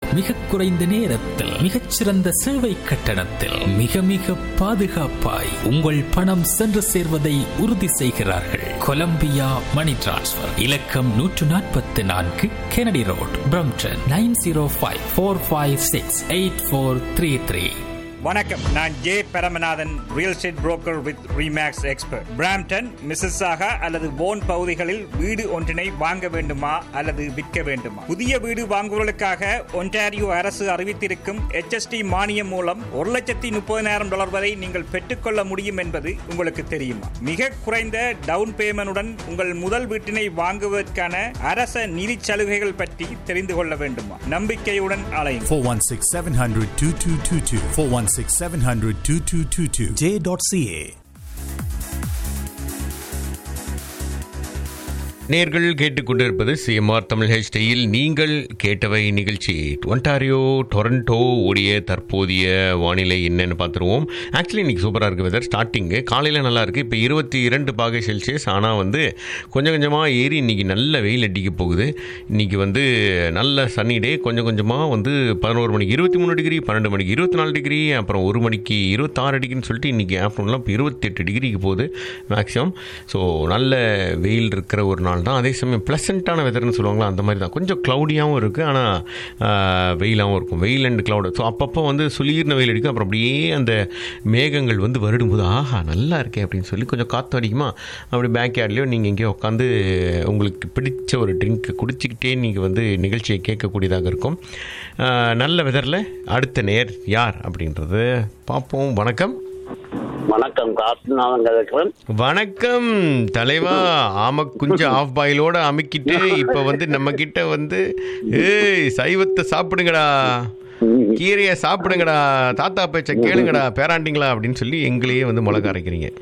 மிக குறைந்த நேரத்தில் மிகச்சிறந்த சேவை கட்டணத்தில் மிக மிக பாதுகாப்பாய் உங்கள் பணம் சென்று சேர்வதை உறுதி செய்கிறார்கள் கொலம்பியா மணி டிரான்ஸ்ஃபர் இலக்கம் நூற்று நாற்பத்தி நான்கு Kennedy road Brampton nine zero five four five six eight four three three வணக்கம் நான் J Paramanathan real estate broker with Remax expert Brampton Mississauga அல்லது போன் பகுதிகளில் வீடு ஒன்றினை வாங்க வேண்டுமா அல்லது விற்க வேண்டுமா புதிய வீடு வாங்குவதற்காக ஒன்டாரியோ அரசு அறிவித்திருக்கும் HST மானியம் மூலம் ஒரு லட்சத்தி முப்பதினாயிரம் டாலர் வரை நீங்கள் பெற்றுக்கொள்ள முடியும் என்பது உங்களுக்கு தெரியுமா மிக குறைந்த டவுன் பேமெண்டுடன் உங்கள் முதல் வீட்டினை வாங்குவதற்கான அரச நிதி சலுகைகள் பற்றி தெரிந்து கொள்ள வேண்டுமா நம்பிக்கையுடன் அலையுங்கள் 416 700 2222. 416 700 2222. J.ca. நேர்கள் கேட்டுக்கொண்டிருப்பது சிஎம்ஆர் தமிழ் ஹெச்டியில் நீங்கள் கேட்டவை நிகழ்ச்சி ஒன்டாரியோ டொரண்டோ உடைய தற்போதைய வானிலை என்னன்னு பார்த்துருவோம் ஆக்சுவலி இன்னைக்கு சூப்பராக இருக்குது வெதர் ஸ்டார்டிங்கு காலையில் நல்லா இருக்குது இப்போ இருபத்தி இரண்டு பாகை செல்சியஸ் ஆனால் வந்து கொஞ்சம் கொஞ்சமாக ஏறி இன்னைக்கு நல்ல வெயில் அடிக்க போகுது இன்னைக்கு வந்து நல்ல சன்னி டே கொஞ்சம் கொஞ்சமாக வந்து பதினோரு மணிக்கு இருபத்தி மூணு டிகிரி பன்னெண்டு மணிக்கு இருபத்தி நாலு டிகிரி அப்புறம் ஒரு மணிக்கு இருபத்தாறு டிகிரின்னு சொல்லிட்டு இன்றைக்கி ஆஃப்டர்நூன்லாம் இப்போ இருபத்தெட்டு டிகிரிக்கு போகுது மேக்ஸிமம் ஸோ நல்ல வெயில் இருக்கிற ஒரு நாள் தான் அதே சமயம் ப்ளசண்ட்டான வெதர்னு சொல்லுவாங்களா அந்த மாதிரி தான் கொஞ்சம் க்ளவுடியாகவும் இருக்குது ஆனால் வெயிலாகவும் இருக்கும் வெயில் அண்ட் க்ளவுடு ஸோ அப்பப்போ வந்து சுளீர்ன வெயில் அடிக்கும் அப்புறம் அப்படியே அந்த மேகங்கள் வந்து வருடும்போது ஆஹா நல்லா இருக்கே அப்படின்னு சொல்லி கொஞ்சம் காற்று அடிக்குமா அப்படி பேக் யார்ட்லேயோ நீங்கள் எங்கேயோ உட்காந்து உங்களுக்கு பிடிச்ச ஒரு ட்ரிங்க் குடிச்சிக்கிட்டே நீங்கள் வந்து நிகழ்ச்சியை கேட்கக்கூடியதாக இருக்கும் ஆஹ், நல்ல வெதரில் அடுத்த நேர் யார் அப்படின்றது பார்ப்போம் வணக்கம் வணக்கம் காசுநாதன் கதைக்கிறேன் வணக்கம் தலைவா ஆம குஞ்சம் ஆஃப் பாயிலோட அமுக்கிட்டு இப்ப வந்து நம்ம கிட்ட வந்து ஏய் சைவத்தை சாப்பிடுங்கடா கீரையை சாப்பிடுங்கடா தாத்தா பேச்ச கேளுங்கடா பேராண்டிங்களா அப்படின்னு சொல்லி எங்களையே வந்து மிளகா அரைக்கிறீங்க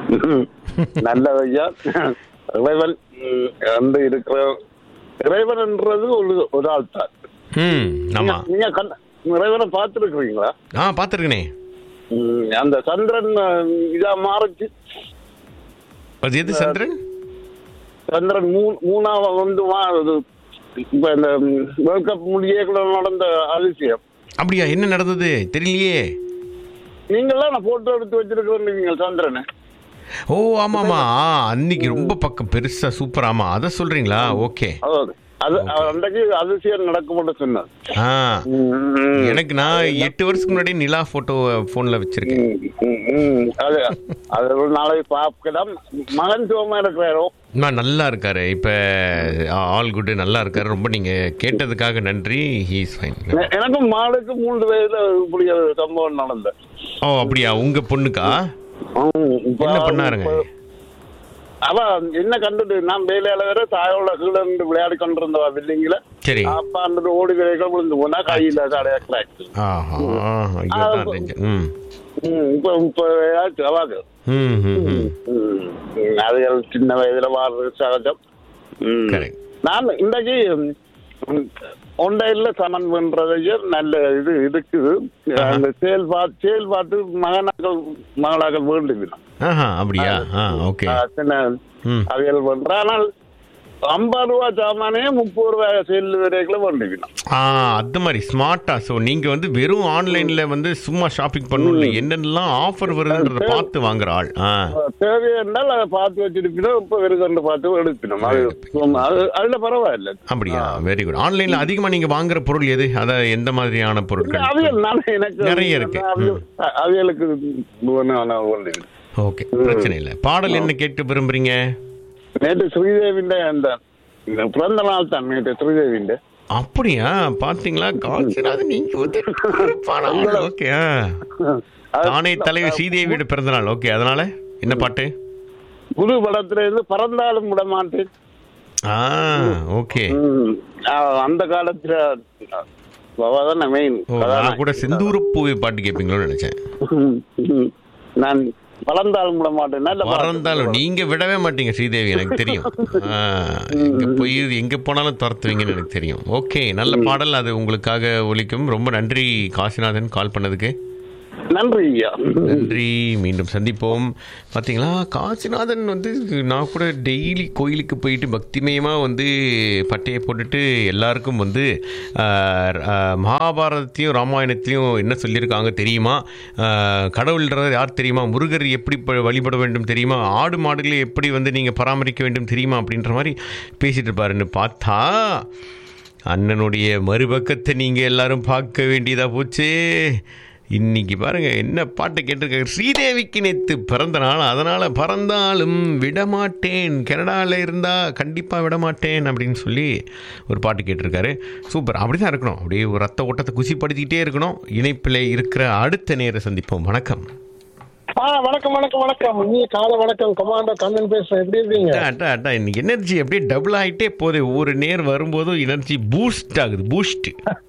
நல்ல ஐயா இறைவன் ம், வந்து இருக்கிற இறைவன் என்றது ஒரு ஒரு ஆள் தான் ம் ஆமா நீங்க கண்ட இறைவனை பார்த்துருக்குறீங்களா ஆ பார்த்துருக்கனே அந்த சந்திரன் ம், இதா மாறிச்சு அது எது சந்திரன் சந்திரன் மூ மூணாவது வந்து மாறுது இப்ப இந்த வேர்ல்ட் கப் முடியக்குள்ள நடந்த அதிசயம் அப்படியா என்ன நடந்தது தெரியலையே நீங்களாம் நான் போட்டோ எடுத்து வச்சிருக்கிறேன் சந்திரனை ஓ ஆமாமா ஆ, அன்னைக்கு ரொம்ப பக்கம் பெருசா சூப்பர் ஆமா அதை சொல்றீங்களா ஓகே அதாவது அது அன்றைக்கு அதிசயம் நடக்கும்னு சொன்னார் ஆ ம். எனக்கு நான் எட்டு வருஷத்துக்கு முன்னாடி நிலா போட்டோ போன்ல வச்சிருக்கேன் ம், ம், அது அது ஒரு நாளைக்கு பார்க்கலாம் மகன் சுகமா இருக்கிறாரோ அம்மா, நல்லா இருக்காரு இப்ப ஆல் குட் நல்லா இருக்காரு ரொம்ப நீங்க கேட்டதுக்காக நன்றி ஹீஸ் ஃபைன் எ- எனக்கும் மாடுக்கு மூன்று வயதுல இப்படி ஒரு சம்பவம் நடந்தது ஓ அப்படியா உங்க பொண்ணுக்கா ம், இப்ப என்ன பண்ணாருங்க இப்ப அவ என்ன கண்டுட்டு நான் வேலையில வேற தாயோட கீழ இருந்து விளையாடி கொண்டிருந்தவா பில்டிங்ல சரி அப்பா அந்த ஓடி விரைகள் விழுந்து போனா கையில தடைய கிளாக்ஸ் ஆஹா ஐயோ தான் danger. ம் இப்ப இப்ப ஆச்சு அவாக்கு ம் ம் ம் ம், அதுகள் சின்ன வயதுல வாழ்றது சகஜம் ம். Correct. நான் இன்றைக்கு ஒன்றையில் சமன் பண்றதையே நல்ல இது இருக்குது அந்த செயல்பாட்டு செயல்பாட்டு மகனாக்கள் மகளாக்கள் வேண்டுவிடும் ஆஹா அப்படியா ஆ ஓகே சின்ன ம் அவியல் பண்ற ஆனால் ஐம்பது ரூபா சாமானே முப்பது ரூபாய் செல்லு வரைக்கும் வேண்டுவிடும் ஆ அது மாதிரி ஸ்மார்ட்டா ஸோ நீங்க வந்து வெறும் ஆன்லைன்ல வந்து சும்மா ஷாப்பிங் பண்ணணும் இல்லை என்னென்னலாம் ஆஃபர் வருதுன்றத பார்த்து வாங்குற ஆள் ஆ தேவை என்றால் அதை பார்த்து வச்சிருப்பினோம் இப்ப வெறுக்கண்டு பார்த்து எடுப்பினோம் அது அது அதுல பரவாயில்ல அப்படியா வெரி குட் ஆன்லைன்ல அதிகமா நீங்க வாங்குற பொருள் எது அதான் எந்த மாதிரியான பொருட்கள் அவியல் நான் எனக்கு நிறைய இருக்கு. அவியல்- அவியலுக்கு வேண்டியது ஓகே பிரச்சனை இல்லை பாடல் என்ன கேட்டு விரும்புறீங்க நேற்று ஸ்ரீதேவிന്റെ அந்த இந்த பிறந்த நாள் தான் நேற்று ஸ்ரீதேவிന്റെ அப்படியா பாத்தீங்களா கால்சிராது நீங்க வந்து ஓகே தானே தலைவர் ஸ்ரீதேவியோட பிறந்த நாள் ஓகே அதனால என்ன பாட்டு புது படத்துல இருந்து பறந்தாலும் விட மாட்டேன் ஆ ஓகே ம். அஹ் அந்த காலத்துல அவதான மெயின் ஓ நான் கூட செந்தூர பூவை பாட்டு கேட்பீங்களோன்னு நினைச்சேன் நான் பறந்தாலும் விட மாட்டேன் நல்ல பாட்டு. மறந்தாலும் நீங்க விடவே மாட்டீங்க ஸ்ரீதேவி எனக்கு தெரியும் ஆ, எங்க போய் எங்க போனாலும் துரத்துவீங்கன்னு எனக்கு தெரியும் ஓகே நல்ல பாடல் அது உங்களுக்காக ஒலிக்கும் ரொம்ப நன்றி காசிநாதன் கால் பண்ணதுக்கு நன்றி ஐயா நன்றி மீண்டும் சந்திப்போம் பார்த்தீங்களா காசிநாதன் வந்து நான் கூட டெய்லி கோயிலுக்கு போயிட்டு பக்திமயமாக வந்து பட்டையை போட்டுட்டு எல்லாருக்கும் வந்து ஆஹ், ஆஹ், மகாபாரதத்தையும் ராமாயணத்தையும் என்ன சொல்லியிருக்காங்க தெரியுமா ஆஹ், கடவுள்ன்றது யார் தெரியுமா முருகர் எப்படி ப- வழிபட வேண்டும் தெரியுமா ஆடு மாடுகளை எப்படி வந்து நீங்கள் பராமரிக்க வேண்டும் தெரியுமா அப்படின்ற மாதிரி பேசிட்டு இருப்பாருன்னு பார்த்தா அண்ணனுடைய மறுபக்கத்தை நீங்கள் எல்லாரும் பார்க்க வேண்டியதாக போச்சே இன்னைக்கு பாருங்க என்ன பாட்டை கேட்டிருக்காங்க ஸ்ரீதேவிக்கு நேத்து பிறந்த நாள் அதனால பறந்தாலும் விடமாட்டேன் கனடாவில் இருந்தா கண்டிப்பாக விடமாட்டேன் அப்படின்னு சொல்லி ஒரு பாட்டு கேட்டிருக்காரு சூப்பர் அப்படி தான் இருக்கணும் அப்படியே ஒரு ரத்த ஓட்டத்தை குசிப்படுத்திக்கிட்டே இருக்கணும் இணைப்பில் இருக்கிற அடுத்த நேர சந்திப்போம் வணக்கம் ஆ வணக்கம் வணக்கம் வணக்கம் நீ காலை வணக்கம் கமாண்டோ கண்ணன் பேசுறேன் எப்படி இருக்கீங்க அட்டா அட்டா அட்டா இன்னைக்கு எனர்ஜி அப்படியே டபுள் ஆகிட்டே போகுது ஒவ்வொரு நேர் வரும்போதும் எனர்ஜி பூஸ்ட் ஆகுது பூஸ்ட்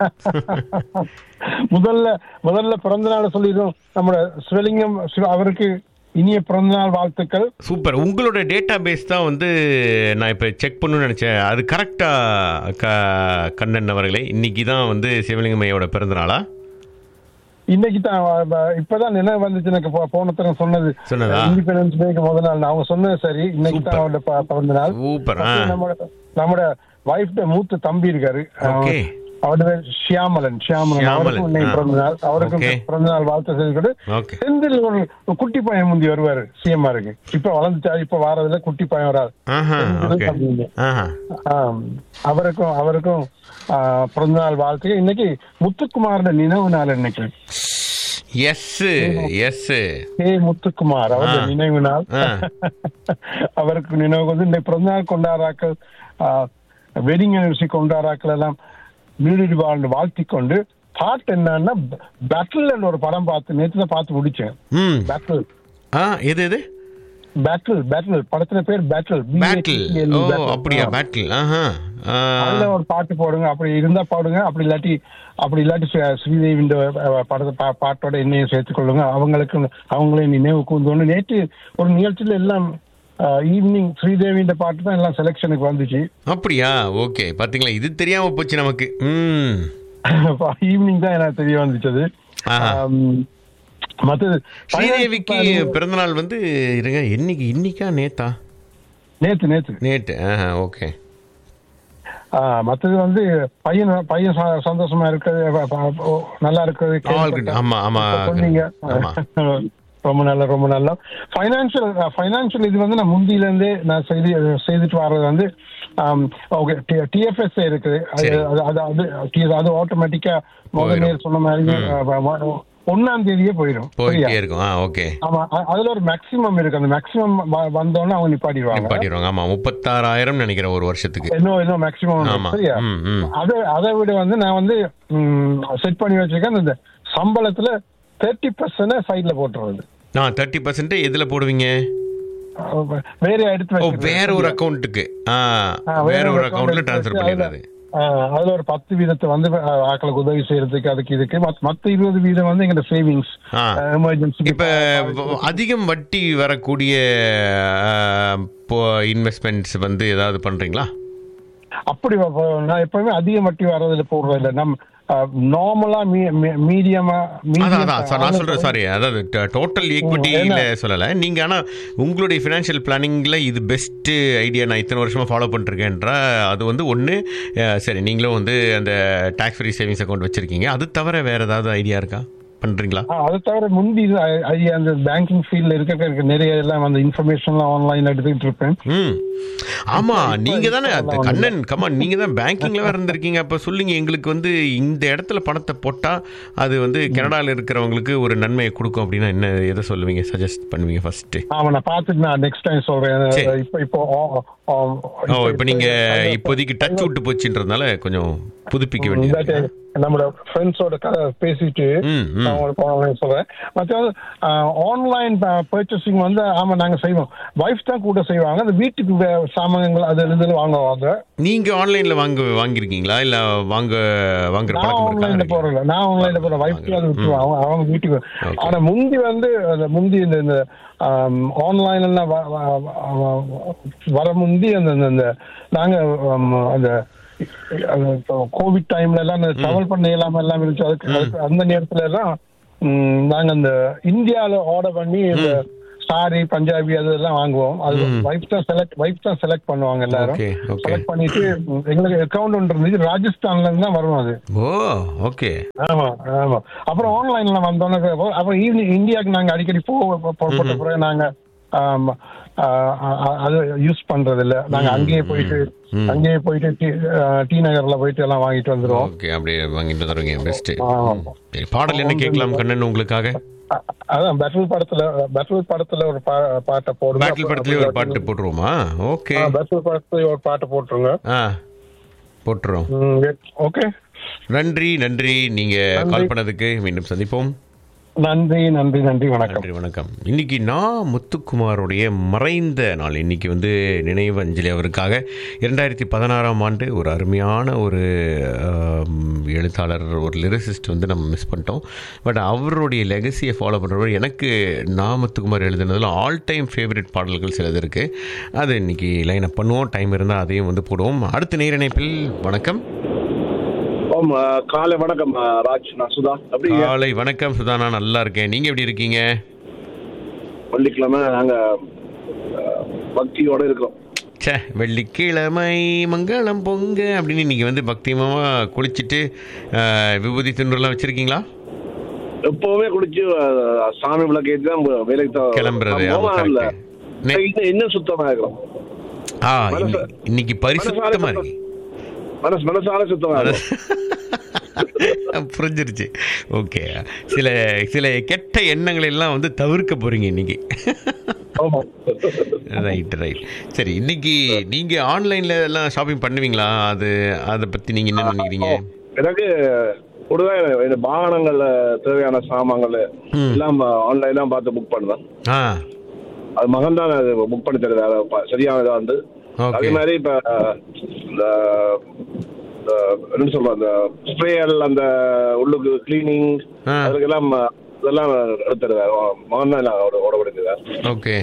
முதல்ல முதல்ல பிறந்த நாள் சொல்லிடுறோம் நம்ம சிவலிங்கம் சிவ- அவருக்கு இனிய பிறந்த நாள் வாழ்த்துக்கள் சூப்பர் உங்களோட டேட்டா பேஸ் தான் வந்து நான் இப்போ செக் பண்ணணும்னு நினச்சேன் அது கரெக்டாக க கண்ணன் அவர்களே இன்னைக்கு தான் வந்து சிவலிங்கம் ஐயாவோட பிறந்த நாளா இன்னைக்கு தான் அஹ், அஹ், இப்பதான் நினைவு வந்துச்சு எனக்கு போ- போன தரம் சொன்னது சொன்னதா? இண்டிபெண்டன்ஸ் டேக்கு முதல் நாள் அவங்க சொன்னது சரி இன்னைக்கு தான் Super. அவரோட ப- பிறந்த நாள் சூப்பர் ஆ நம்மளோட நம்மளோட வைஃப்ட மூத்த தம்பி இருக்காரு Okay. அவரோட பேர் ஷியாமலன் ஷியாமலன் ஷியாமலன், அவருக்கும் இன்னைக்கு ஆ. பிறந்த நாள் அவருக்கும் Okay. பிறந்த நாள் வாழ்த்து செஞ்சுக்கிட்டு ஓகே செந்தில் ஒரு ஒரு குட்டி பையன் முந்தி வருவாரு சிஎம்ஆ இருக்கு இப்ப வளர்ந்துட்டாரு இப்ப வாரதுல குட்டி பையன் வராது ஆஹா ஓகே தம்பிங்க. ஆஹா ஆம். அவருக்கும் அவருக்கும் ஆ, பிறந்தநாள் வாழ்த்து இன்னைக்கு முத்துக்குமாரோட நினைவு நாள் இன்னைக்கு எஸ் எஸ் கே முத்துக்குமார் அவருடைய ஆ. நினைவு நாள் ஆ. அவருக்கு நினைவு வந்து இந்த பிறந்தநாள் கொண்டாடாக்கள் வெட்டிங் அனிவர்சரி கொண்டாடாக்கள் எல்லாம் வீடு வாழ்ந்து வாழ்த்தி கொண்டு பாட்டு என்னன்னா பேட்டில் ஒரு படம் பார்த்து நேற்று தான் பார்த்து முடிச்சேன் ம் பேட்டில் ஆ எது எது பேட்டில் பேட்டில் படத்துல பேர் பேட்டில் பேட்டில் ஓ அப்படியா பேட்டில் ஆஹா ஆ, அதுல ஒரு பாட்டு போடுங்க அப்படி இருந்தா பாடுங்க அப்படி இல்லாட்டி அப்படி இல்லாட்டி ஸ்ரீ- ஸ்ரீதேவி இந்த அஹ், படத்தை பா- பாட்டோட என்னையும் சேர்த்துக் கொள்ளுங்க அவங்களுக்கு அவங்களே நினைவு கூந்தோன்னு நேற்று ஒரு நிகழ்ச்சியில எல்லாம் ஈவினிங் ஸ்ரீதேவின்ற பாட்டு தான் எல்லாம் செலெக்ஷனுக்கு வந்துச்சு அப்படியா ஓகே பாத்தீங்களா இது தெரியாம போச்சு நமக்கு ம் ஈவினிங் தான் எனக்கு தெரிய வந்துச்சது ஆஹா. ஆம், மத்தது ஸ்ரீதேவிக்கு பிறந்தநாள் வந்து இருங்க இன்னைக்கு இன்னைக்கா நேத்தா நேத்து நேத்து நேத்து ஆஹா ஓகே ஆ, மத்தது வந்து பையன் பையன் ச- சந்தோஷமா இருக்கிறது ப- ப- ஓ, நல்லா இருக்கிறது All good. கேள்விப்பட்டேன். ஆமா, ஆமா. சொன்னீங்க ஆமா. ரொம்ப நல்ல ரொம்ப நல்ல ஃபைனான்சியல் ஃபைனான்சியல் இது வந்து நான் முந்தியில இருந்தே நான் செய்து செய்துட்டு வர்றது வந்து ஓகே டிஎஃப்எஸ் இருக்குது அது சரி. அது அது அது TS அது ஆட்டோமேட்டிக்கா முதல் போயிடும். நேர் சொன்ன மாதிரி அஹ், ஒண்ணாம் தேதியே போயிடும் சரியா? போயிட்டே இருக்கும் ஆ ஓகே ஆமா அ- அதுல ஒரு மேக்ஸிமம் இருக்கு அந்த மேக்ஸிமம் வந்தோடனே அவங்க நிப்பாட்டிடுவாங்க நிப்பாட்டிடுவாங்க ஆமா முப்பத்தாறாயிரம் நினைக்கிறேன் ஒரு வருஷத்துக்கு இன்னும் இன்னும் மேக்ஸிமம் ஆமா. சரியா ம், ம். அதை அதை விட வந்து நான் வந்து செட் பண்ணி வச்சிருக்கேன் இந்த சம்பளத்துல தேர்ட்டி பர்சன்ட் சைட்ல போட்டுறது நான் தேர்ட்டி பர்சன்ட் எதுல போடுவீங்க வேற எடுத்து ஓ வச்சிருக்கேன். வேற ஒரு அக்கௌண்ட்டுக்கு ஆ ஆ, வேற ஒரு account அக்கௌண்ட்ல எடுத்து ட்ரான்ஸ்ஃபர் வச்சு பண்ணிடுறது அதுல- ஆ, அதுல ஒரு பத்து வீதத்தை வந்து ஆ, ஆட்களுக்கு உதவி செய்யறதுக்கு அதுக்கு இதுக்கு மத்த- மத்த இருபது வீதம் வந்து எங்க சேவிங்ஸ் ஆ. எமர்ஜென்சி இப்ப வ- அதிகம் வட்டி வரக்கூடிய இன்வெஸ்ட்மெண்ட்ஸ் வந்து ஏதாவது பண்றீங்களா அப்படி வ- வ- நான் எப்பவுமே அதிக வட்டி வர்றதுல போடுறது இல்ல நம்ம நார்மலா மீடியமா அதான் அதான் சார் நான் சொல்றேன் சாரி அதாவது டோட்டல் ஈக்விட்டியில சொல்லல நீங்க ஆனா உங்களுடைய ஃபினான்ஷியல் பிளானிங்ல இது பெஸ்ட் ஐடியா நான் இத்தனை வருஷமா ஃபாலோ பண்ணிருக்கேன்ற அது வந்து ஒன்று சரி நீங்களும் வந்து அந்த டாக்ஸ் ஃப்ரீ சேவிங்ஸ் அக்கௌண்ட் வச்சிருக்கீங்க அது தவிர வேற ஏதாவது ஐடியா இருக்கா பண்றீங்களா ஆ, அது தவிர முந்தி இது, ஐ- ஐ- அந்த பேங்கிங் ஃபீல்ட்ல இருக்க இருக்க நிறைய எல்லாம் அந்த இன்ஃபர்மேஷன்லாம் ஆன்லைன்ல எடுத்துக்கிட்டு இருப்பேன் ம் ஆமா நீங்க தானே இப்ப அது எல்லாம் கண்ணன் கமான் நீங்க தான் பேங்கிங்ல வேற இருந்திருக்கீங்க அப்ப சொல்லுங்க எங்களுக்கு வந்து இந்த இடத்துல பணத்தை போட்டா அது வந்து கனடால இருக்கிறவங்களுக்கு ஒரு நன்மையை கொடுக்கும் அப்படின்னா என்ன எதை சொல்லுவீங்க சஜஸ்ட் பண்ணுவீங்க ஃபர்ஸ்ட் ஆமா நான் பார்த்துட்டு நான் நெக்ஸ்ட் டைம் சொல்றேன் சரி. இப்போ இப்போ ஆ, ஆ, ஓ இப்போ நீங்க இப்போதைக்கு டச் விட்டு போச்சுன்றதுனால கொஞ்சம் புதுப்பிக்க வேண்டியது இல்லாட்டி இருக்கு. நம்மளோட ஃப்ரெண்ட்ஸோட கதை பேசிட்டு ம், ம். நான் உங்களுக்கு online சொல்றேன் மற்ற ஆன்லைன் பர்ச்சேசிங் வந்து ஆமா நாங்க செய்வோம் வைஃப் தான் கூட செய்வாங்க அந்த வீட்டுக்கு வே- சாமான்கள் அது இருந்து வாங்குவாங்க நீங்க ஆன்லைன்ல வாங்க வாங்கியிருக்கீங்களா இல்ல வாங்க வாங்குற நான் பழக்கம் ஆன்லைன்ல இருக்கா போறேன் நான் ஆன்லைன்ல போறேன் வைஃப் அது விட்டுருவாங்க அவங்க- அவங்க வீட்டுக்கு Okay. ஆனா முந்தி வந்து அந்த முந்தி இந்த இந்த ஆன்லைன் எல்லாம் வ- வ- வ- வர முந்தி அந்த அந்த- அந்த நாங்க ஆம், அந்த கோவிட் டைம்ல எல்லாம் டிராவல் பண்ண இல்லாம எல்லாம் இருந்துச்சு அதுக்கு அதுக்கு அந்த நேரத்துல எல்லாம் ம், நாங்க இந்த இந்தியால ஆர்டர் பண்ணி இந்த சாரி பஞ்சாபி அதெல்லாம் வாங்குவோம் அது வைஃப் தான் செலக்ட் வைஃப் தான் செலக்ட் பண்ணுவாங்க எல்லாரும் Okay, okay. செலக்ட் பண்ணிட்டு ம், எங்களுக்கு அக்கௌண்ட் ஒன்று இருந்துச்சு ராஜஸ்தான்ல இருந்து தான் வரும் அது ஓ ஓகே ஆமா ஆமா அப்புறம் ஆன்லைன்ல வந்தோன்னே அப்புறம் ஈவினிங் இந்தியாவுக்கு நாங்க அடிக்கடி போ போ- போட்ட பிறகு நாங்க ஆம், ஆ, ஆ, அது யூஸ் பண்றது இல்ல நாங்க அங்கேயே போயிட்டு அங்கேயே போயிட்டு டி- ஆ, டி நகர்ல போயிட்டு எல்லாம் வாங்கிட்டு வந்துருவோம் ஓகே அப்படியே வாங்கிட்டு தருவீங்க பெஸ்ட் ஆமா. சரி பாடல் என்ன கேட்கலாம் கண்ணன் உங்களுக்காக அ- அதான் பேட்டில் படத்துல பேட்டில் படத்துல ஒரு பா- பாட்டை போடுங்க பேட்டில் படத்துலயே ஒரு பாட்டு போட்டுருவோமா ஓகே பேட்டில் படத்துல ஒரு பாட்டை போட்டுருங்க ஆ போட்டுறோம் ஓகே நன்றி நன்றி நீங்க கால் பண்ணதுக்கு மீண்டும் சந்திப்போம் நன்றி நன்றி நன்றி வணக்கம் நன்றி வணக்கம் இன்னைக்கு நான் முத்துக்குமாருடைய மறைந்த நாள் இன்னைக்கு வந்து நினைவு அஞ்சலி அவருக்காக இரண்டாயிரத்தி பதினாறாம் ஆண்டு ஒரு அருமையான ஒரு ஆம், எழுத்தாளர் ஒரு லிரிசிஸ்ட் வந்து நம்ம மிஸ் பண்ணிட்டோம் பட் அவருடைய லெகசியை ஃபாலோ பண்ணுறவர் எனக்கு நான் முத்துக்குமார் எழுதுனதில் ஆல் டைம் ஃபேவரட் பாடல்கள் சிலது இருக்குது அது இன்னைக்கு லைன் அப் பண்ணுவோம் டைம் இருந்தால் அதையும் வந்து போடுவோம் அடுத்த நேரணைப்பில் வணக்கம் ஓம் ஆ, காலை வணக்கம் ஆ, ராஜ் நான் சுதா அப்படி காலை வணக்கம் சுதானா நல்லா இருக்கேன் நீங்கள் எப்படி இருக்கீங்க வெள்ளிக்கிழமை நாங்க ஆ, பக்தியோட இருக்கிறோம் ச்சே வெள்ளிக்கிழமை மங்களம் பொங்க அப்படின்னு இன்னைக்கு வந்து பக்தியமாக குளிச்சுட்டு அஹ், விபூதி தின்றுலாம் வச்சுருக்கீங்களா எப்பவுமே குளிச்சு ஆ, சாமி விளக்கு ஏற்றி தான் வேலைக்கு தான் கிளம்புறது, நான் ஆமா, போவேன் இல்ல. correct. நே- இன்னும் இன்னும் சுத்தமா இருக்கிறோம் ஆ மனசு- இன்னைக்கு- இன்னைக்கு பரிசுத்தமாக மனசால இருக்கு மனசு மனசால சுத்தமா இருக்கும் புரிஞ்சிருச்சு ஓகே சில சில கெட்ட எண்ணங்களை எல்லாம் வந்து தவிர்க்க போறீங்க இன்னைக்கு ஆமா ரைட் ரைட் சரி இன்னைக்கு நீங்க ஆன்லைன்ல எல்லாம் ஷாப்பிங் பண்ணுவீங்களா அது அதை பத்தி நீங்க என்ன நினைக்கிறீங்க எனக்கு கூடுதலாக இந்த வாகனங்கள்ல தேவையான சாமான்கள் எல்லாம் ஆன்லைன்ல பார்த்து புக் பண்ணுவேன் ஆ அது மகன் தான் அது புக் பண்ணி தருது அதை ப- சரியான இதா வந்து Okay. அதே மாதிரி இப்ப இந்த இந்த என்ன சொல்ற அந்த ஸ்ப்ரேயர் அந்த உள்ளுக்கு கிளீனிங் ஆ. அதுக்கெல்லாம் இதெல்லாம் எடுத்துருவார் மகன் தான் ஓட ஓடப்படுத்துவார் ஓகே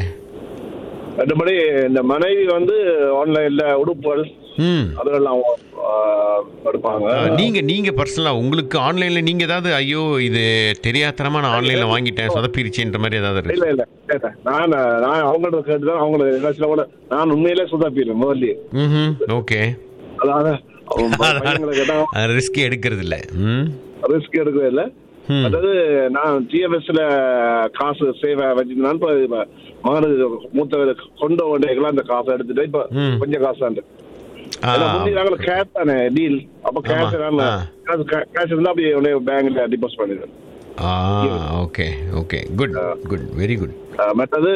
மற்றபடி இந்த மனைவி வந்து ஆன்லைன்ல உடுப்புகள் ம் அதெல்லாம் ஆ, எடுப்பாங்க ஆ, நீங்க நீங்க பர்சனலா உங்களுக்கு ஆன்லைன்ல நீங்க ஏதாவது ஐயோ இது தெரியாதனமா நான் ஆன்லைன்ல வாங்கிட்டேன் சொதப்பிருச்சுன்ற மாதிரி ஏதாவது இருக்கு இல்ல இல்ல கேட்டேன் நான் நான் அவங்கள்ட்ட கேட்டுதான் அவங்க எல்லாச்சும் கூட நான் உண்மையிலே சுதாப்பிடுறேன் முதல்ல ம் ஓகே அதாவது அவங்க பையங்களை கேட்டா ரிஸ்க் எடுக்கிறது இல்ல ம் ரிஸ்க் எடுக்கவே இல்லை ம். அதாவது நான் டிஎஃப்எஸ்ல காசு சேவை வச்சிருந்தேன் இப்ப இப்ப மகனுக்கு மூத்தவர் கொண்ட வேண்டியெல்லாம் அந்த காசை எடுத்துட்டு இப்ப ம். கொஞ்சம் காசு தான் இருக்கு. ஆ, ஏன்னா முந்தி நாங்கள் கேஷ் தானே டீல் அப்ப கேஷ் ஆமா. ஆ. கேஷ் இருந்தா அப்படியே உடனே பேங்க்ல டிபாசிட் பண்ணிடுறேன் ஆ okay okay good good very good ah மற்றது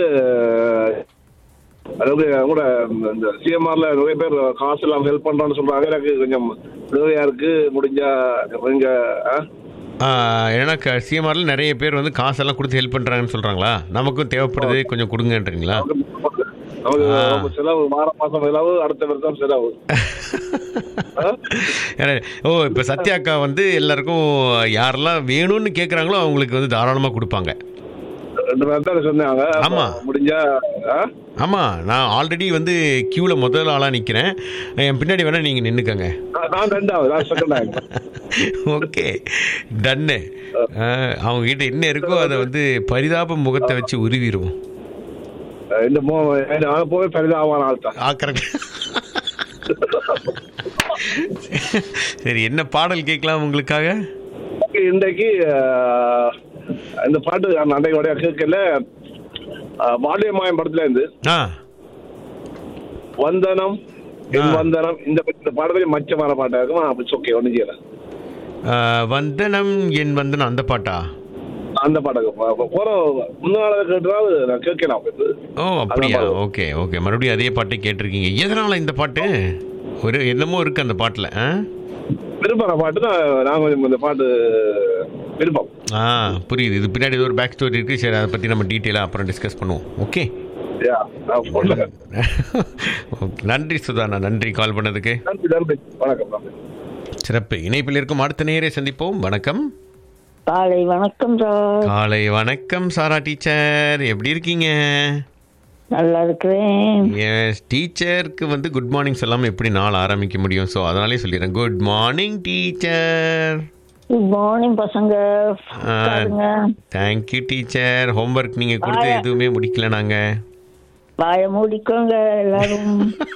அதாவது கூட இந்த சிஎம்ஆர்ல நிறைய பேர் காசு எல்லாம் ஹெல்ப் பண்றான்னு சொல்றாங்க எனக்கு கொஞ்சம் உதவியா இருக்கு முடிஞ்சா கொஞ்சம் ஏன்னா சிஎம்ஆர்ல நிறைய பேர் வந்து காசெல்லாம் கொடுத்து ஹெல்ப் பண்றாங்கன்னு சொல்றாங்களா நமக்கும் தேவைப்படுது கொஞ்சம் கொடுங்கன்றீங்களா நமக்கு ஆ. ரொம்ப செலவு மாற மாசம் செலவு அடுத்த வருஷம் செலவு ஏன்னா, ஓ இப்போ சத்யாக்கா வந்து எல்லாருக்கும் யாரெல்லாம் வேணும்னு கேட்குறாங்களோ அவங்களுக்கு வந்து தாராளமாக கொடுப்பாங்க ரெண்டு பேர் தான் சொன்னாங்க அப்ப ஆமா. முடிஞ்சா ஆ? ஆமாம் நான் ஆல்ரெடி வந்து க்யூவில் முதல் ஆளாக நிற்கிறேன் என் பின்னாடி வேணால் நீங்கள் நின்றுக்கங்க நான் நான் ரெண்டாவது நான் செகண்ட் ஆகும் ஓகே டன்னு அவங்க கிட்ட என்ன இருக்கோ அதை வந்து பரிதாப முகத்தை வச்சு உருவிடுவோம் இந்த மோ நான் போவே பரிதாபமான ஆள் தான் ஆ கரெக்ட் சரி என்ன பாடல் கேட்கலாம் உங்களுக்காக இன்றைக்கு ஆஹ், இந்த பாட்டு நான் அன்றைக்கு உடைய கேட்கல வாலியமாயம் படத்துல இருந்து ஆ வந்தனம் என் ஆ. வந்தனம் இந்த இந்த பாடலே மச்சமான பாட்டா இருக்கும் அப்படி ஓகே ஒன்றும் செய்யல ஆ, வந்தனம் என் வந்தனம் அந்த பாட்டா அந்த பாட்டுக்கு போற முன்னாள் கேட்டுதான் நான் கேட்கலாம் இது. ஓ அப்படியா அதான் பாடு. ஓகே ஓகே மறுபடியும் அதே பாட்டை கேட்டிருக்கீங்க எதனால இந்த பாட்டு ஒரு என்னமோ இருக்கு அந்த பாட்டில் ஆ விரும்புற பாட்டு தான் நான் கொஞ்சம் இந்த பாட்டு விருப்பம் ஆ புரியுது இது பின்னாடி ஏதோ ஒரு பேக் ஸ்டோரி இருக்கு சரி அதை பற்றி நம்ம டீட்டெயிலாக அப்புறம் டிஸ்கஸ் பண்ணுவோம் ஓகே யா, நான் போடல. ஓகே நன்றி சுதானா நன்றி கால் பண்ணதுக்கு நன்றி நன்றி வணக்கம் நன்றி சிறப்பு இணைப்பில் இருக்கும் அடுத்த நேரே சந்திப்போம் வணக்கம் காலை வணக்கம் சார் காலை வணக்கம் சாரா டீச்சர் எப்படி இருக்கீங்க நல்லா இருக்கிறேன் எஸ் டீச்சருக்கு வந்து குட் மார்னிங் சொல்லாமல் எப்படி நாள் ஆரம்பிக்க முடியும் ஸோ அதனாலே சொல்லிடுறேன் good morning teacher good morning பசங்க உட்காருங்க. தேங்க்யூ டீச்சர் ஹோம்ஒர்க் நீங்க கொடுத்து ஆ. எதுவுமே முடிக்கல நாங்க வாய மூடிக்கோங்க எல்லாரும்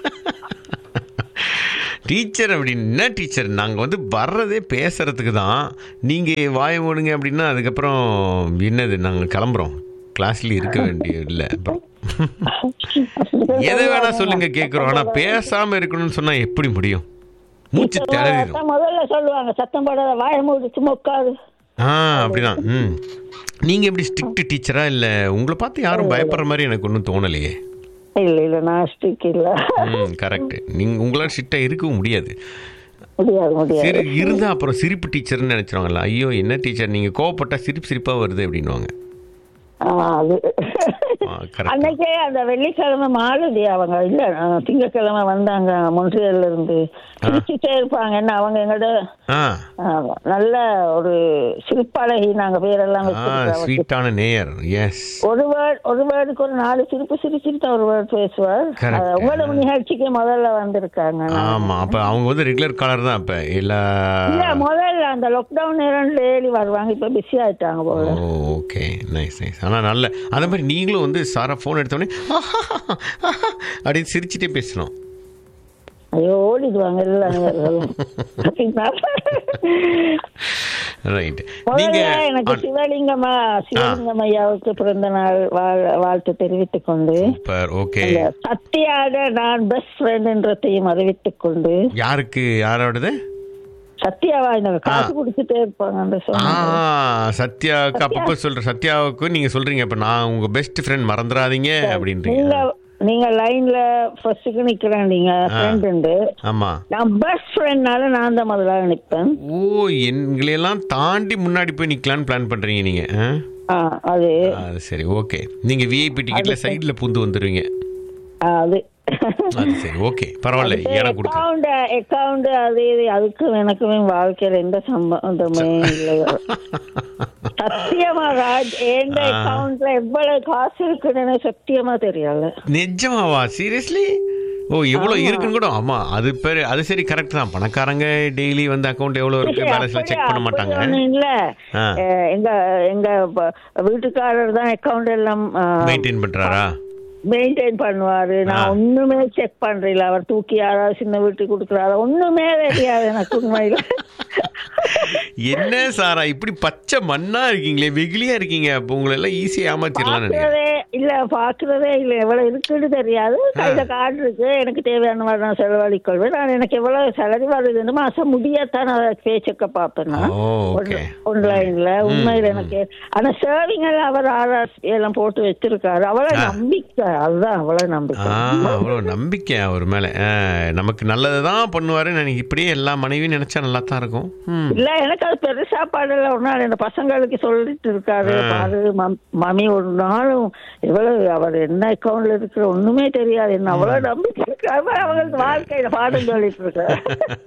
டீச்சர் அப்படின்னு என்ன டீச்சர் நாங்கள் வந்து வர்றதே பேசுறதுக்கு தான் நீங்கள் வாய மூடுங்க அப்படின்னா அதுக்கப்புறம் என்னது நாங்கள் கிளம்புறோம் கிளாஸ்ல இருக்க வேண்டிய இல்லை அப்புறம் எதை வேணா சொல்லுங்க கேட்குறோம் ஆனால் பேசாமல் இருக்கணும்னு சொன்னால் எப்படி முடியும் மூச்சு திணறிடும் அதான் முதல்ல சொல்லுவாங்க சத்தம் போடாத வாய மூடி சும்மா உட்காரு ஆ அப்படிதான் ம் நீங்கள் எப்படி ஸ்ட்ரிக்ட் டீச்சரா இல்லை உங்களை பார்த்து யாரும் பயப்படுற மாதிரி எனக்கு ஒன்றும் தோணலையே இல்ல இல்ல நான் ஸ்டிக் இல்ல ம் கரெக்ட் நீங்கள் உங்களால் ஸ்ட்ரிக்டாக இருக்கவும் முடியாது முடியாது முடியாது சரி இருந்தா அப்புறம் சிரிப்பு டீச்சர்னு நினைச்சிருவாங்கல்ல ஐயோ என்ன டீச்சர் நீங்க கோவப்பட்டா சிரிப்பு சிரிப்பா வருது அப்படின்னுவாங்க ஆ, அது ஆ, correct. அன்னைக்கே அந்த வெள்ளிக்கிழமை மாலதி அவங்க இல்ல ஆ, திங்கட்கிழமை வந்தாங்க மொன்ட்ரியல்ல இருந்து சிரிச்சுட்டே இருப்பாங்க என்ன அவங்க எங்கட ஆ ஆ, நல்ல ஒரு சிரிப்பழகி நாங்க பேரெல்லாம் ஆ வச்சிருக்கோம் ஸ்வீட்டான நேயர் எஸ் ஒரு வேர்ட் ஒரு வேர்டுக்கு ஒரு நாலு சிரிப்பு சிரிச்சுட்டு ஒரு வேர்ட் பேசுவார் Correct. அது உங்களோட நிகழ்ச்சிக்கு முதல்ல வந்திருக்காங்க ஆமா அப்ப அவங்க வந்து ரெகுலர் காலர் தான் அப்ப எல்லா இல்ல முதல்ல அந்த லாக்டவுன் நேரம் டெய்லி வருவாங்க இப்ப பிஸி ஆயிட்டாங்க போல ஓகே நைஸ் நைஸ் ஆனா நல்ல அதே மாதிரி நீங்களும் வந்து சாரா ஃபோன் எடுத்தோடனே அப்படின்னு சிரிச்சுட்டே பேசணும் ஐயோ ஓடிடுவாங்க எல்லாம் ரைட் நீங்க முதல்ல எனக்கு சிவலிங்கம்மா சிவலிங்கம் ஐயாவுக்கு பிறந்த நாள் வாழ்- வாழ்த்து தெரிவித்துக் கொண்டு சூப்பர் ஓகே அந்த சத்யாக நான் பெஸ்ட் ஃப்ரெண்ட்ன்றதையும் அறிவித்துக் கொண்டு யாருக்கு யாரோடது சத்யாவா இந்த காசு குடிச்சிட்டே இருப்பாங்க அந்த ஆ சொன்ன சத்யாவுக்கு அப்பப்போ சொல்ற சத்யாவுக்கு நீங்க சொல்றீங்க இப்ப நான் உங்க பெஸ்ட் ஃப்ரெண்ட் மறந்துடாதீங்க நீங்க அப்படின்றீங்க நீங்க லைன்ல ஃபர்ஸ்டுக்கு நிக்கிறேன் நீங்க ஃப்ரெண்டு ஆமா நான் பெஸ்ட் ஃப்ரெண்ட்னால நான் தான் முதல்ல நிப்பேன் ஓ எங்களையெல்லாம் தாண்டி முன்னாடி போய் நிக்கலாம்னு பிளான் பண்றீங்க நீங்க ஆ? ஆ, அது அது சரி ஓகே நீங்க விஐபி டிக்கெட்ல சைடுல பூந்து வந்துருவீங்க ஆ, அது அது சரி ஓகே பரவாயில்ல இடம் கொடுத்து அக்கவுண்ட் அக்கவுண்ட் அது இது அதுக்கும் எனக்குமே வாழ்க்கையில எந்த சம்பந்தமே இல்லை சத்தியமா ராஜ் எந்த அக்கவுண்ட்ல எவ்வளவு காசு இருக்குன்னு எனக்கு சத்தியமா தெரியல நிஜமாவா சீரியஸ்லி ஓ எவ்வளவு இருக்குன்னு கூட ஆமா அது பேரு அது சரி கரெக்ட் தான் பணக்காரங்க டெய்லி வந்து அக்கவுண்ட் எவ்வளவு இருக்கு பேலன்ஸ்ல செக் பண்ண மாட்டாங்க அப்படி ஒண்ணும் இல்ல ஆ. அஹ், எங்க எங்க ப- வீட்டுக்காரர் தான் அக்கவுண்ட் எல்லாம் மெயின்டைன் பண்றாரா மெயின்டைன் பண்ணுவாரு நான் ஆ. ஒண்ணுமே செக் பண்றீல அவர் தூக்கி யாராவது சின்ன வீட்டுக்கு கொடுக்குறாரு ஒண்ணுமே தெரியாது எனக்கு உண்மையில என்ன சாரா இப்படி பச்சை மண்ணா இருக்கீங்களே வெகுலியா இருக்கீங்க அப்போ உங்களை எல்லாம் ஈஸியா ஏமாத்திடலாம் நினைக்கிறேன் பாக்குறதே இல்ல பாக்குறதே இல்ல எவ்வளவு இருக்குன்னு தெரியாது கையில கார்டு இருக்கு எனக்கு தேவையான மாதிரி நான் செலவழிக் கொள்வேன் நான் எனக்கு எவ்வளவு சேலரி வருதுன்னு மாசம் முடியத்தான் நான் பேச்சக்க பாப்பேன் நான் ஓ, okay. ஆன்லைன்ல உண்மையில எனக்கு ஆனா சேவிங் எல்லாம் அவர் ஆர்ஆர் எல்லாம் போட்டு வச்சிருக்காரு அவ்வளவு நம்பிக்கை அதுதான் அவ்வளவு நம்பிக்கை ஆ அவ்வளோ நம்பிக்கை அவர் மேல ஆ, நமக்கு நல்லதை தான் பண்ணுவாரு எனக்கு இப்படியே எல்லா மனைவியும் நினைச்சா நல்லா தான் இருக்கும் ம். இல்ல எனக்கு அது பெருசா பாடல ஒரு நாள் இந்த பசங்களுக்கு சொல்லிட்டு இருக்காரு பாரு மம்- மம்மி ஒரு நாளும் இவ்வளவு அவர் என்ன அக்கௌண்ட்ல இருக்கிற ஒண்ணுமே தெரியாது என்ன அவ்வளவு நம்பிக்கை இருக்காரு அவங்களுக்கு வாழ்க்கையில பாடம் சொல்லிட்டு இருக்காரு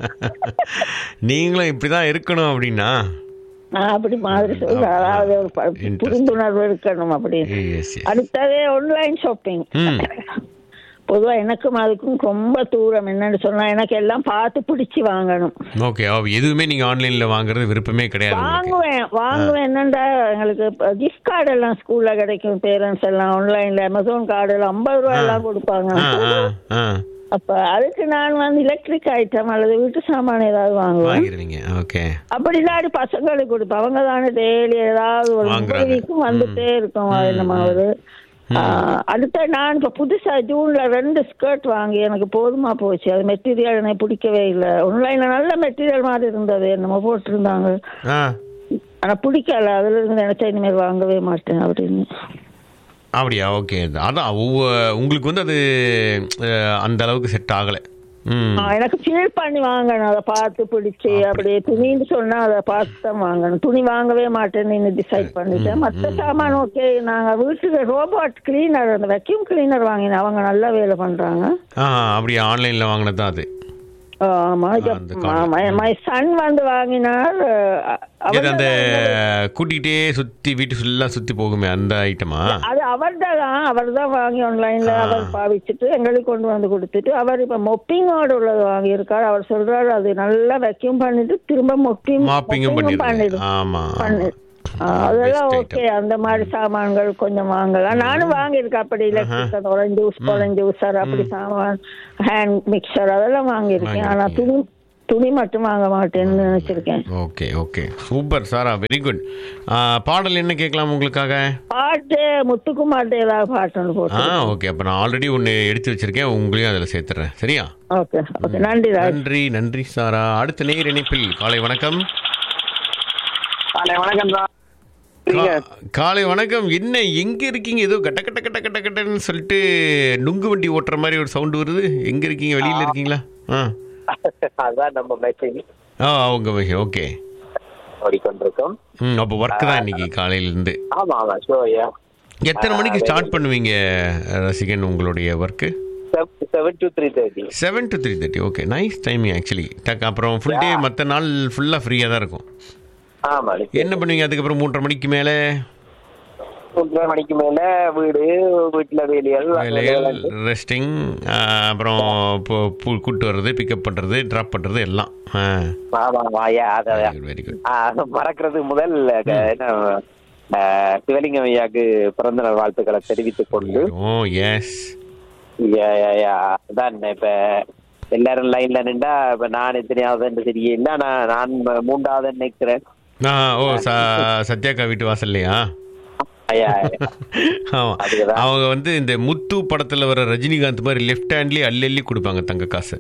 நீங்களும் இப்படிதான் இருக்கணும் அப்படின்னா நான் அப்படி மாதிரி சொல்ல அதாவது ஒரு ப- Interesting. புரிந்துணர்வு இருக்கணும் அப்படின்னு எஸ் எஸ் அடுத்தது ஆன்லைன் ஷாப்பிங் ம். பொதுவா எனக்கும் அதுக்கும் ரொம்ப தூரம் என்னன்னு சொன்னா எனக்கு எல்லாம் பார்த்து பிடிச்சு வாங்கணும் ஓகே எதுவுமே நீங்க ஆன்லைன்ல வாங்குறது விருப்பமே கிடையாது உங்களுக்கு வாங்குவேன் வாங்குவேன் என்னண்டா எங்களுக்கு கிஃப்ட் கார்டு எல்லாம் ஸ்கூல்ல கிடைக்கும் பேரண்ட்ஸ் எல்லாம் ஆன்லைன்ல அமேசான் கார்டு எல்லாம் ஐம்பது ரூபாய் எல்லாம் கொடுப்பாங்க ஆ ஆ ஆ அப்ப அதுக்கு நான் வந்து எலக்ட்ரிக் ஐட்டம் அல்லது வீட்டு சாமான் ஏதாவது வாங்குவேன் வாங்கிடுவீங்க ஓகே அப்படி இல்லாட்டி பசங்களுக்கு கொடுப்பேன் அவங்க தானே டெய்லி ஏதாவது ஒரு வாங்குறாங்க. முப்பது வீக்கும் வந்துட்டே இருக்கும் என்னமாவது அடுத்த நான் இப்ப புதுசா ஜூன்ல ரெண்டு ஸ்கர்ட் வாங்கி எனக்கு போதுமா போச்சு அது மெட்டீரியல் எனக்கு பிடிக்கவே இல்லை ஆன்லைன்ல நல்ல மெட்டீரியல் மாதிரி இருந்தது என்னமோ போட்டிருந்தாங்க ஆ ஆனா பிடிக்கல அதுல இருந்து நினைச்சா இனிமேல் வாங்கவே மாட்டேன் அப்படின்னு அப்படியா ஓகே அதான் ஒவ்வொரு உங்களுக்கு வந்து அது அஹ், அந்த அளவுக்கு செட் ஆகலை ம் ஆ, எனக்கு ஃபீல் பண்ணி வாங்கணும் அதை பார்த்து பிடிச்சி அப்படியே துணின்னு சொன்னா அதை பார்த்து தான் வாங்கணும் துணி வாங்கவே மாட்டேன்னு டிசைட் பண்ணிட்டேன் மற்ற சாமான் ஓகே நாங்க வீட்டுக்கு ரோபோட் கிளீனர் அந்த வெக்யூம் கிளீனர் வாங்கினேன் அவங்க நல்லா வேலை பண்றாங்க ஆ அப்படியா ஆன்லைனில் வாங்கினது தான் அது ஆமா அந்த காலம். மை சன் வந்து வாங்கினார் அஹ், இது அந்த அவர்தான் கூட்டிகிட்டே சுற்றி வீட்டு ஃபுல்லாக சுற்றி போகுமே அந்த ஐட்டமா அது அவர்தான் அவர் தான் வாங்கி ஆன்லைன்ல ஆ. அவர் பாவிச்சுட்டு எங்களுக்கு கொண்டு வந்து கொடுத்துட்டு அவர் இப்ப மொப்பிங்கோட உள்ளது வாங்கியிருக்காரு அவர் சொல்றாரு அது நல்லா வெக்யூம் பண்ணிட்டு திரும்ப மொப்பிங் மாப்பிங்கும் பண்ணிடுது ஆமாம் பண்ணு ஆ, ஆ, அதெல்லாம் best ஓகே அந்த மாதிரி சாமான்கள் கொஞ்சம் வாங்கலாம் நானும் வாங்கியிருக்கேன் அப்படி எலக்ட்ரிக் அந்த orange ஜூஸ் பொலன் ஜூஸர் அப்படி சாமான் ஹேண்ட் மிக்சர் அதெல்லாம் வாங்கியிருக்கேன் ஆனா துணி துணி மட்டும் வாங்க மாட்டேன்னு நினைச்சிருக்கேன் okay okay super Sara very good பாடல் என்ன கேட்கலாம் உங்களுக்காக பாட்டு முத்துக்குமார்ட்ட ஏதாவது பாட்டு ஒன்று ஆ போட்டு ஓகே அப்போ நான் ஆல்ரெடி ஒன்று எடுத்து வச்சிருக்கேன் உங்களையும் அதில் சேர்த்துறேன் சரியா ஓகே ஓகே நன்றி ராஜ் நன்றி நன்றி சாரா அடுத்த நேர் இணைப்பில் காலை வணக்கம் வணக்கம் கா- காலை வணக்கம் என்ன எங்க இருக்கீங்க ஏதோ கட்ட கட்ட கட்ட கட்ட கட்டன்னு சொல்லிட்டு நுங்கு வண்டி ஓட்டுற மாதிரி ஒரு சவுண்ட் வருது எங்க இருக்கீங்க வெளியில இருக்கீங்களா ஆ அதான் நம்ம மெசேஜ் ஆ அவங்க ஓகே ஓடிக்கொண்டிருக்கோம் ம் அப்போ ஒர்க் தான் இன்னைக்கு காலையில இருந்து ஆமா ஆமா ஷோயா எத்தனை மணிக்கு ஸ்டார்ட் பண்ணுவீங்க ரசிகன் உங்களுடைய work seven to three thirty seven to three thirty okay nice timing actually டக் அப்புறம் ஃபுல் டே மற்ற நாள் ஃபுல்லாக ஃப்ரீயாக தான் இருக்கும் ஆமா என்ன பண்ணுவீங்க அதுக்கப்புறம் மூன்றரை மணிக்கு மேலே ஒன்றரை மணிக்கு மேல வீடு வீட்டுல வேலைகள் வேலைகள் ரெஸ்டிங் அப்புறம் இப்போ பூ கூட்டு வர்றது பிக்கப் பண்ணுறது ட்ராப் பண்ணுறது எல்லாம் ஆமா ஆமா ஐயா அத வெரி குட் ஆ, மறக்கிறது முதல் க- என்ன ஆ, சிவலிங்கம் ஐயாக்கு பிறந்த நாள் வாழ்த்துக்களை தெரிவித்துக் கொண்டு ஓ எஸ் யா, யா, யா. அதான் இப்ப எல்லாரும் லைன்ல நின்றா இப்ப நான் எத்தனையாவது தெரியல நான் நான் மூன்றாவது நினைக்கிறேன் ஆ ஓ ச சத்யாக்கா வீட்டு வாசல்லையா ஐயா, ஐயா. ஆமாம் அதுக்குதான். அவங்க வந்து இந்த முத்து படத்தில் வர ரஜினிகாந்த் மாதிரி லெஃப்ட் ஹேண்ட்லேயே அள்ளி அள்ளி கொடுப்பாங்க தங்க காசு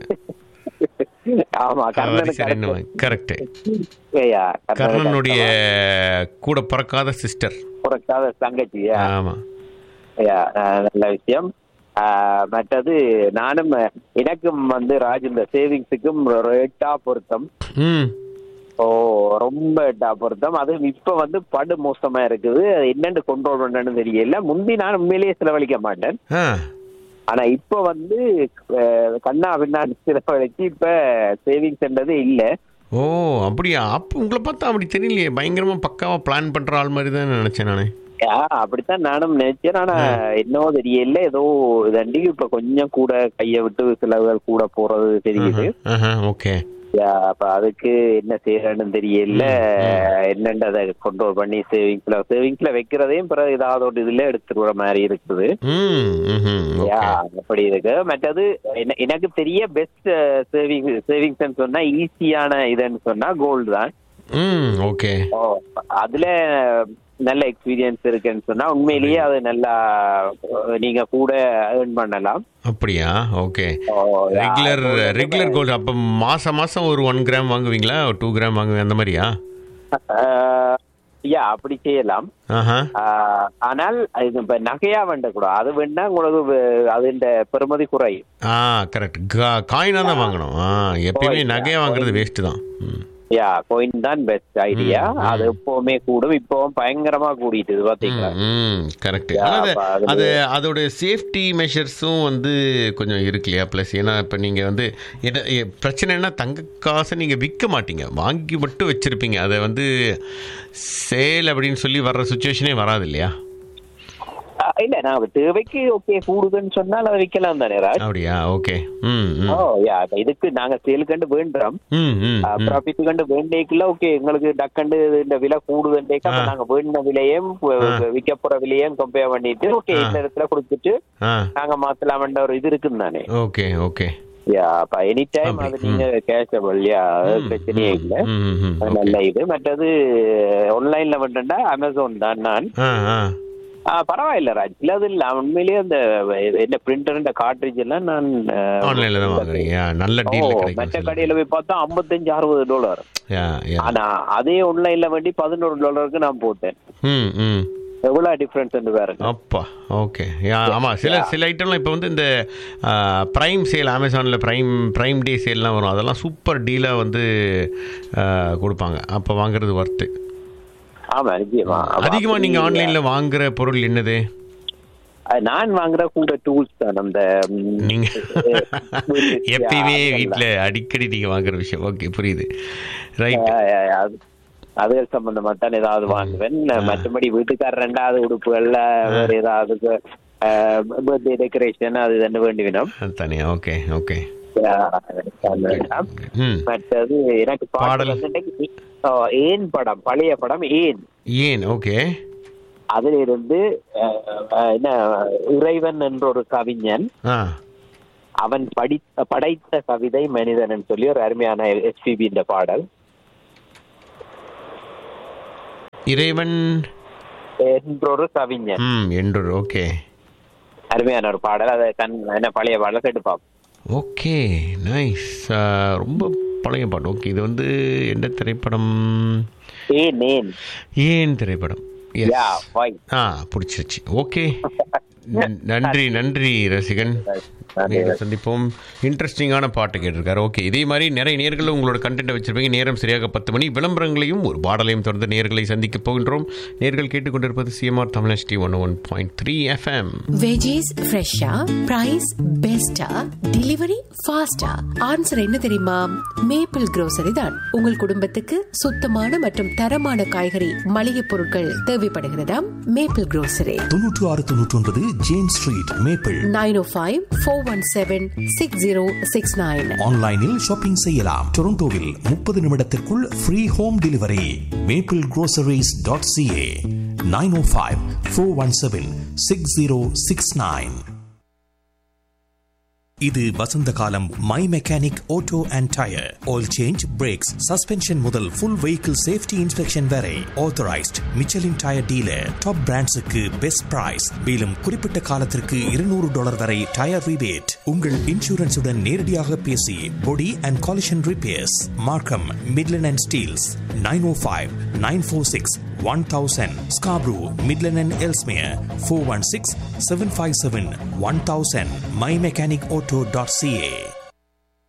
ஆமா கர்ணனுக்கு அடுத்து. கரெக்ட் ஐயா, கர்ணனுக்கு கர்ணனுடைய அடுத்தவன். கூட பிறக்காத சிஸ்டர் பிறக்காத தங்கச்சி ஐயா. ஆமா ஐயா, ஆ, நல்ல விஷயம் ஆ, மற்றது நானும் எனக்கும் வந்து ராஜ் இந்த சேவிங்ஸுக்கும் ஒரு எட்டா பொருத்தம் ம் ஓ ரொம்ப எட்டா பொருத்தம் அதுவும் இப்ப வந்து படு மோசமா இருக்குது அது என்னன்னு கண்ட்ரோல் பண்ணன்னு தெரியல முந்தி நான் உண்மையிலேயே செலவழிக்க மாட்டேன் ஆ ஆனா இப்ப வந்து அஹ், கண்ணா பின்னாடி செலவழிச்சு இப்ப சேவிங்ஸ்ன்றதே இல்ல ஓ அப்படியா அப்போ உங்களை பார்த்தா அப்படி தெரியலையே பயங்கரமா பக்காவா பிளான் பண்ற ஆள் மாதிரி தான் நினைச்சேன் நானு ஆ, அப்படித்தான் நானும் நினைச்சேன் ஆனா என்னவோ தெரியல ஏதோ இதண்டி இப்ப கொஞ்சம் கூட கைய விட்டு செலவுகள் கூட போறது தெரியுது ஓகே யா, அப்ப அதுக்கு என்ன செய்யறேன்னு தெரியல என்னன்னு அதை கண்ட்ரோல் பண்ணி சேவிங்ஸ்ல சேவிங்ஸ்ல வைக்கிறதையும் பிறகு ஏதாவது ஒரு இதுல எடுத்துக்கிற மாதிரி இருக்குது ம் ம்ஹும், யா, ஓகே அப்படி இருக்கு மற்றது என்ன- எனக்கு தெரிய பெஸ்ட் சேவிங் சேவிங்ஸ் சொன்னா ஈஸியான இதுன்னு சொன்னா கோல்டு தான் ம் ஓகே ஓ, அதுல நல்ல எக்ஸ்பீரியன்ஸ் இருக்குன்னு சொன்னா உண்மையிலேயே அது நல்லா அஹ், நீங்க கூட ஏர்ன் பண்ணலாம் அப்படியா ஓகே ஓ, யா, ரெகுலர் அது வந்து ரெகுலர் கோல்டு அப்போ மாசம் மாசம் ஒரு ஒன் கிராம் வாங்குவீங்களா டூ கிராம் வாங்குவீங்க அந்த மாதிரியா அஹ், யா அப்படி செய்யலாம் ஆஹா ஆஹ், ஆனால் இது இப்ப நகையா வேண்டக்கூடாது அது வேணா உங்களுக்கு வே- அதுண்ட பெருமதி குறையும் ஆ கரெக்ட் காயினா தான் வாங்கணும் ஆ எப்பயுமே Coin, நகையா yeah, வாங்குறது coin. வேஸ்ட் தான் ம் யா கோயின் தான் பெஸ்ட் ஐடியா ம், ம். அது எப்பவுமே கூடும் இப்பவும் பயங்கரமா கூடிட்டு பாத்தீங்களா ம் கரெக்ட் Yeah, அது அப்ப அதுல- அது அதோட சேஃப்டி மெஷர்ஸும் வந்து கொஞ்சம் இருக்கு இல்லையா ப்ளஸ் ஏன்னா இப்போ நீங்கள் வந்து என்ன எ- பிரச்சனைனா தங்க காசை நீங்கள் விற்க மாட்டீங்க வாங்கி மட்டும் வச்சுருப்பீங்க அதை வந்து சேல் அப்படின்னு சொல்லி வர்ற சுச்சுவேஷனே வராது இல்லையா ஆஹ், இல்ல நான் தேவைக்கு ஓகே கூடுதுன்னு சொன்னால் அதை விற்கலாம் தானே ராஜ் அப்படியா ஓகே ம் ம் ஓ யா இப்ப இதுக்கு நாங்க சேல் கண்டு வேண்டுறோம் ம் ம் ம். ப்ராஃபிட் கண்டு வேண்டேக்குல ஓகே எங்களுக்கு டக்கண்டு இந்த விலை கூடுதுன்றேக்க அப்ப ஆ. நாங்க வேண்டின விலையும் ஆ. விற்க போற விலையும் கம்பேர் பண்ணிட்டு ஓகே ஆ. இந்த இடத்துல கொடுத்துட்டு ஆ நாங்க மாத்தலாம்ன்ற ஒரு இது இருக்குன்னு தானே ஓகே ஓகே யா அப்ப எனி டைம் அப்படி, அது நீங்க கேஷபிள் யா அது பிரச்சனையே இல்ல ம் ம் ம் அது ஓகே நல்ல இது மற்றது ஆன்லைன்ல வேண்டா அமேசான் தான் நான் ஆ ஆ ஆ, பரவாயில்ல ராஜ் இல்ல அது இல்ல உண்மையிலேயே அந்த என்ன பிரிண்டர் இந்த கார்ட்ரிட்ஜ் எல்லாம் நான் அஹ், ஆன்லைனில் தான் வாங்குறீங்க நல்ல ஓ, டீல் மற்ற கிடைக்கும் கடையில போய் பார்த்தா ஐம்பத்தஞ்சு அறுபது டாலர் யா யா ஆனா அதே ஆன்லைன்ல வேண்டி பதினோரு டாலருக்கு நான் போட்டேன் ம் ம் எவ்வளவு டிஃபரன்ஸ் பாருங்க அப்பா ஓகே யா ஆமாம் சில சில ஐட்டம்லாம் இப்போ வந்து இந்த ப்ரைம் சேல் அமேசானில் ப்ரைம் ப்ரைம் டே சேல்லாம் வரும் அதெல்லாம் சூப்பர் டீலாக வந்து ஆ, கொடுப்பாங்க அப்போ வாங்குறது ஒர்த்து ஆமா நிச்சயமா அப்ப அதிகமாக அப்படி- நீங்கள் ஆன்லைனில் வாங்குற பொருள் என்னது அது நான் வாங்குற கூட டூல்ஸ் தான் அந்த ம், நீங்க வீட்டு- எப்பயுமே அதெல்லாம். வீட்ல அடிக்கடி நீங்க வாங்குற விஷயம் ஓகே புரியுது ரைட் ஆ, ஆ, ஆ, அது- அதுகள் சம்பந்தமா தான் ஏதாவது வாங்குவேன் மற்றபடி வீட்டுக்கார ரெண்டாவது உடுப்புகள்ல வேற ஏதாவது பர்த்டே டெக்கரேஷன் அது இதுன்னு வேண்டிவிடும் தனியா ஓகே ஓகே ம் மற்றது எனக்கு பாடல் பாடல். வந்து இன்னைக்கு, ஆ, ஏன் படம் பழைய படம் ஏன் ஏன் ஓகே அதுல இருந்து அஹ், அஹ், என்ன இறைவன் என்ற ஒரு கவிஞன் ஆ அவன் படி படைத்த கவிதை மனிதன் சொல்லி ஒரு அருமையான எஸ்பிபி இந்த பாடல் இறைவன் என்ற ஒரு கவிஞன் ம் என்று ஓகே அருமையான ஒரு பாடல் அதை கண் என்ன பழைய பாடல் கேட்டு பார்ப்போம் ஓகே நைஸ் ரொம்ப பழைய பாட்டு ஓகே இது வந்து எந்த திரைப்படம் ஏன் ஏன் ஏன் திரைப்படம் Yes. யா வை ஆ பிடிச்சிருச்சு ஓகே நன்றி நன்றி ரசிகன் மீண்டும் சந்திப்போம் இன்ட்ரெஸ்டிங்கான பாட்டு கேட்டிருக்காரு ஓகே இதே மாதிரி நிறைய நேர்கள் உங்களோட கண்டென்ட்டை வச்சிருப்பீங்க நேரம் சரியாக பத்து மணி விளம்பரங்களையும் ஒரு பாடலையும் தொடர்ந்து நேர்களை சந்திக்க போகின்றோம் நேர்கள் கேட்டுக்கொண்டிருப்பது CMR Tamil D one one point three FM veggies ஃப்ரெஷ்ஷா பிரைஸ் பெஸ்டா டெலிவரி ஃபாஸ்டா ஆன்சர் என்ன தெரியுமா மேப்பிள் grocery தான் உங்கள் குடும்பத்துக்கு சுத்தமான மற்றும் தரமான காய்கறி மளிகை பொருட்கள் தேவைப்படுகிறதா மேப்பிள் grocery தொன்னூற்று ஆறு தொன்னூற்றி ஒன்பது James Street maple nine O five four one seven six zero six nine ஆன்லைனில் ஷாப்பிங் செய்யலாம் டொரண்டோவில் முப்பது நிமிடத்திற்குள் free home delivery maple groceries dot CA nine O five four one seven six zero six nine இது வசந்த காலம் my mechanic auto and tyre oil change brakes suspension முதல் full vehicle safety inspection வரை authorised Michelin tyre dealer top பிராண்ட்ஸுக்கு best price மேலும் குறிப்பிட்ட காலத்திற்கு இருநூறு டாலர் வரை டயர் ரிபேட் உங்கள் இன்சூரன்ஸுடன் நேரடியாக பேசி body and collision repairs Markham Midland and Steeles nine O five nine four six one thousand Scarborough Midland and Ellesmere four one six seven five seven one thousand my mechanic auto dot CA